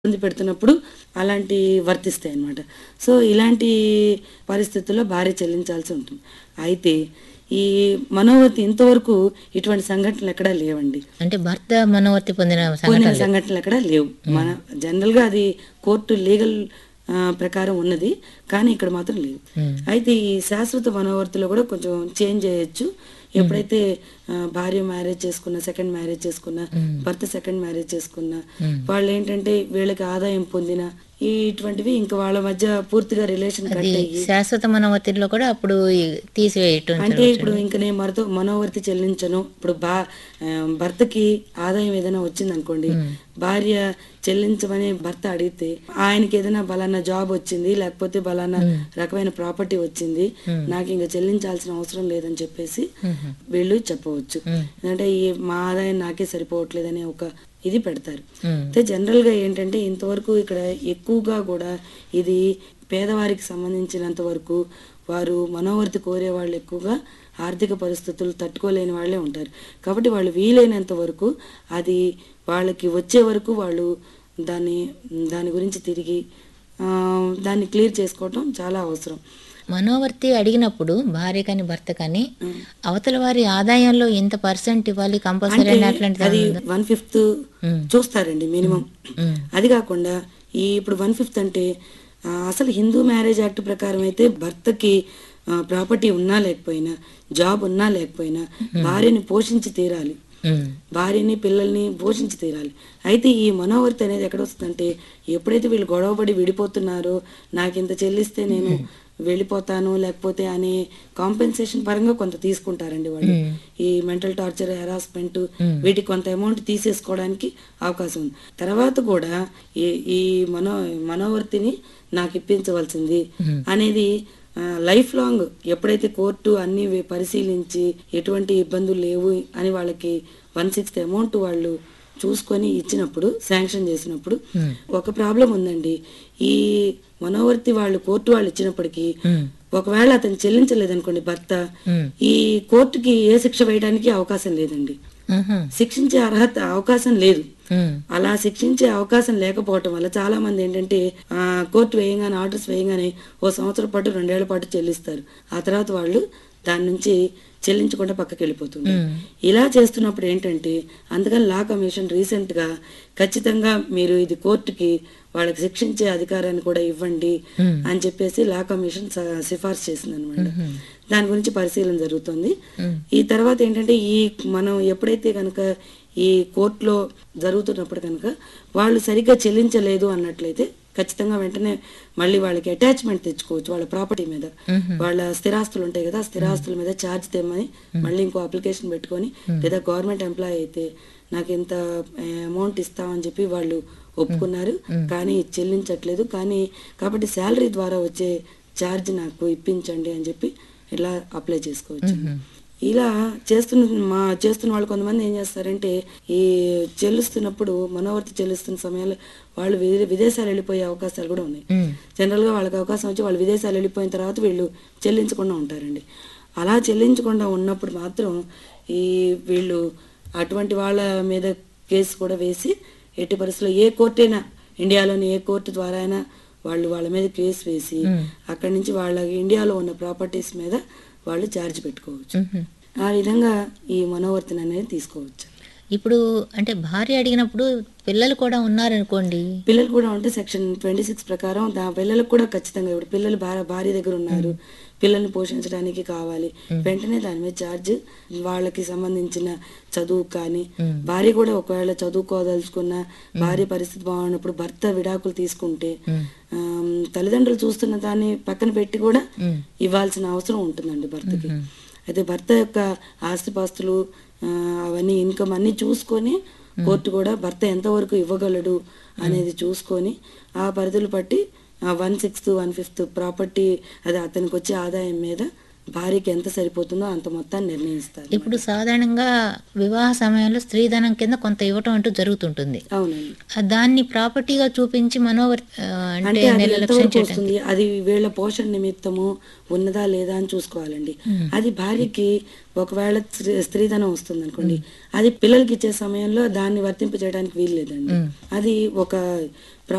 ఇబ్బంది పెడుతున్నప్పుడు అలాంటి వర్తిస్తాయి అన్నమాట సో ఇలాంటి పరిస్థితుల్లో భార్య చెల్లించాల్సి ఉంటుంది అయితే ఈ మనోవతి ఇంతవరకు ఇటువంటి సంఘటనలు ఎక్కడా లేవండి అంటే భర్త మనోవర్తి పొందిన పొందిన సంఘటనలు సంఘటనలు ఎక్కడా లేవు మన జనరల్ గా అది కోర్టు లీగల్ ప్రకారం ఉన్నది కానీ ఇక్కడ మాత్రం లేవు మ్మ్. అయితే ఈ శాశ్వత మనోవర్తిలో కూడా కొంచెం చేంజ్ చేయొచ్చు ఎప్పుడైతే ఆ, భార్య మ్యారేజ్ చేసుకున్న సెకండ్ మ్యారేజ్ చేసుకున్న భర్త సెకండ్ మ్యారేజ్ చేసుకున్న వాళ్ళు ఏంటంటే వీళ్ళకి ఆదాయం పొందిన ఈ ఇటువంటివి ఇంకా వాళ్ళ మధ్య పూర్తిగా రిలేషన్ కట్ అది అయ్యి శాశ్వత మనోవర్తిలో కూడా అప్పుడు ఈ తీసివేయటం అంటే ఇప్పుడు ఇంక నేను మరతో మనోవర్తి చెల్లించను ఇప్పుడు బా ఆ, భర్తకి ఆదాయం ఏదైనా వచ్చింది అనుకోండి భార్య చెల్లించమని భర్త అడిగితే ఆయనకి ఏదైనా బలానా జాబ్ వచ్చింది లేకపోతే బలానా రకమైన ప్రాపర్టీ వచ్చింది నాకు ఇంకా చెల్లించాల్సిన అవసరం లేదని చెప్పేసి వీళ్ళు చెప్పవచ్చు ఎందుకంటే ఈ మా ఆదాయం నాకే సరిపోవట్లేదనే ఒక ఇది పెడతారు మ్మ్. అయితే జనరల్ గా ఏంటంటే ఇంతవరకు ఇక్కడ ఎక్కువగా కూడా ఇది పేదవారికి సంబంధించినంత వరకు వారు మనోవర్తి కోరే వాళ్ళు ఎక్కువగా ఆర్థిక పరిస్థితులు తట్టుకోలేని వాళ్ళే ఉంటారు కాబట్టి వాళ్ళు వీలైనంత వరకు అది వాళ్ళకి వచ్చే వరకు వాళ్ళు దాన్ని దాని గురించి తిరిగి ఆ, దాన్ని క్లియర్ చేసుకోవటం చాలా అవసరం మనోవర్తి అడిగినప్పుడు భార్య కానీ భర్త కానీ అవతల వారి ఆదాయంలో ఇంత పర్సెంట్ ఇవ్వాలి కంపల్సరీ అంటే అని అట్లాంటిది అది ఏమైనా ఉందా? వన్ ఫిఫ్త్ చూస్తారండి మినిమం మ్మ్. అది కాకుండా ఈ ఇప్పుడు వన్ ఫిఫ్త్ అంటే ఆ, అసలు హిందూ మ్యారేజ్ యాక్ట్ ప్రకారం అయితే భర్తకి ప్రాపర్టీ ఉన్నా లేకపోయినా జాబ్ ఉన్నా లేకపోయినా భార్యని పోషించి తీరాలి మ్మ్. భార్యని పిల్లల్ని పోషించి తీరాలి అయితే ఈ మనోవర్తి అనేది ఎక్కడ వస్తుందంటే ఎప్పుడైతే వీళ్ళు గొడవపడి విడిపోతున్నారో నాకు ఇంత చెల్లిస్తే నేను వెళ్ళిపోతాను లేకపోతే అనే కాంపెన్సేషన్ పరంగా కొంత తీసుకుంటారండి వాళ్ళు ఈ మెంటల్ టార్చర్ హెరాస్మెంట్ వీటికి కొంత అమౌంట్ తీసేసుకోవడానికి అవకాశం ఉంది తర్వాత కూడా ఈ ఈ మనో మనోవర్తిని నాకు ఇప్పించవలసింది అనేది లైఫ్ లాంగ్ ఎప్పుడైతే కోర్టు అన్ని వే- పరిశీలించి ఎటువంటి ఇబ్బందులు లేవు అని వాళ్ళకి వన్ సిక్స్త్ అమౌంట్ వాళ్ళు చూసుకొని ఇచ్చినప్పుడు శాంక్షన్ చేసినప్పుడు ఒక ప్రాబ్లం ఉందండి ఈ మనోవర్తి వాళ్ళు కోర్టు వాళ్ళు ఇచ్చినప్పటికీ మ్మ్. ఒకవేళ అతను చెల్లించలేదనుకోండి భర్త మ్మ్. ఈ కోర్టుకి ఏ శిక్ష వేయడానికి అవకాశం లేదండి మ్హూ. శిక్షించే అర్హత అవకాశం లేదు మ్మ్. అలా శిక్షించే అవకాశం లేకపోవటం వల్ల చాలా మంది ఏంటంటే ఆ, కోర్టు వేయంగానే ఆర్డర్స్ వేయంగానే ఓ సంవత్సరం పాటు రెండేళ్ల పాటు చెల్లిస్తారు ఆ తర్వాత వాళ్ళు దాని నుంచి చెల్లించకుండా పక్కకి వెళ్ళిపోతుంది ఇలా చేస్తున్నప్పుడు ఏంటంటే అందుకని లా కమిషన్ రీసెంట్ గా ఖచ్చితంగా మీరు ఇది కోర్టుకి వాళ్ళకి శిక్షించే అధికారాన్ని కూడా ఇవ్వండి అని చెప్పేసి లా కమిషన్ స- సిఫార్సు చేసింది అనమాట దాని గురించి పరిశీలన జరుగుతుంది ఈ తర్వాత ఏంటంటే ఈ మనం ఎప్పుడైతే కనుక ఈ కోర్టులో జరుగుతున్నప్పుడు కనుక వాళ్ళు సరిగ్గా చెల్లించలేదు అన్నట్లయితే ఖచ్చితంగా వెంటనే మళ్ళీ వాళ్ళకి అటాచ్మెంట్ తెచ్చుకోవచ్చు వాళ్ళ ప్రాపర్టీ మీద వాళ్ళ స్థిరాస్తులు ఉంటాయి కదా ఆ స్థిరాస్తుల మీద ఛార్జ్ తెమ్మని మళ్ళీ ఇంకో అప్లికేషన్ పెట్టుకొని లేదా గవర్నమెంట్ ఎంప్లాయ్ అయితే నాకు ఇంత అమౌంట్ ఇస్తామని చెప్పి వాళ్ళు ఒప్పుకున్నారు కానీ చెల్లించట్లేదు కానీ కాబట్టి శాలరీ ద్వారా వచ్చే ఛార్జ్ నాకు ఇప్పించండి అని చెప్పి ఇలా అప్లై చేసుకోవచ్చు ఇలా చేస్తున్న మా చేస్తున్న వాళ్ళు కొంతమంది ఏం చేస్తారంటే ఈ చెల్లిస్తున్నప్పుడు మనోవర్తి చెల్లిస్తున్న సమయంలో వాళ్ళు విదే- విదేశాలు వెళ్ళిపోయే అవకాశాలు కూడా ఉన్నాయి మ్మ్. జనరల్ గా వాళ్ళకి అవకాశం వచ్చి వాళ్ళు విదేశాలు వెళ్ళిపోయిన తర్వాత వీళ్ళు చెల్లించకుండా ఉంటారండి అలా చెల్లించకుండా ఉన్నప్పుడు మాత్రం ఈ వీళ్ళు అటువంటి వాళ్ళ మీద కేసు కూడా వేసి ఎట్టి పరిస్థితుల్లో ఏ కోర్టైనా ఇండియాలోని ఏ కోర్టు ద్వారా అయినా వాళ్ళు వాళ్ళ మీద కేసు వేసి అక్కడి నుంచి వాళ్ళ ఇండియాలో ఉన్న ప్రాపర్టీస్ మీద వాళ్ళు ఛార్జ్ పెట్టుకోవచ్చు మ్హూ. ఆ విధంగా ఈ మనోవర్తన అనేది తీసుకోవచ్చు ఇప్పుడు అంటే భార్య అడిగినప్పుడు పిల్లలు కూడా ఉన్నారనుకోండి పిల్లలు కూడా ఉంటే సెక్షన్ ట్వంటీ సిక్స్ ప్రకారం దా పిల్లలకు కూడా ఖచ్చితంగా ఇప్పుడు పిల్లలు భార్య భార్య దగ్గర ఉన్నారు పిల్లల్ని పోషించడానికి కావాలి వెంటనే దాని మీద ఛార్జ్ వాళ్ళకి సంబంధించిన చదువు కానీ భార్య కూడా ఒకవేళ చదువుకోదలుచుకున్న భార్య పరిస్థితి బాగున్నప్పుడు భర్త విడాకులు తీసుకుంటే ఆమ్, తల్లిదండ్రులు చూస్తున్న దాన్ని పక్కన పెట్టి కూడా ఇవ్వాల్సిన అవసరం ఉంటుందండి భర్తకి అయితే భర్త యొక్క ఆస్తిపాస్తులు ఆ, అవన్నీ ఇన్కమ్ అన్ని చూసుకొని కోర్టు కూడా భర్త ఎంతవరకు ఇవ్వగలడు అనేది చూసుకొని ఆ పరిధులు బట్టి one sixth one fifth property అది అతనికి వచ్చే ఆదాయం మీద భార్యకి ఎంత సరిపోతుందో అంత మొత్తాన్ని నిర్ణయిస్తారు ఇప్పుడు సాధారణంగా వివాహ సమయంలో స్త్రీధనం కింద కొంత ఇవ్వటం అంటూ జరుగుతుంటుంది అవునండి ఆ దాన్ని ప్రాపర్టీగా చూపించి మనోవర్ ఆ, అంటే అంటే అది నిర్లక్ష్యం ఎంతవరకు చేయటం వస్తుంది అది వీళ్ళ పోషణ నిమిత్తము ఉన్నదా లేదా అని చూసుకోవాలండి అది భార్యకి ఒకవేళ స్త్రీ- స్త్రీధనం వస్తుంది అనుకోండి అది పిల్లలకి ఇచ్చే సమయంలో దాన్ని వర్తింప చేయడానికి వీలు లేదండి అది ఒక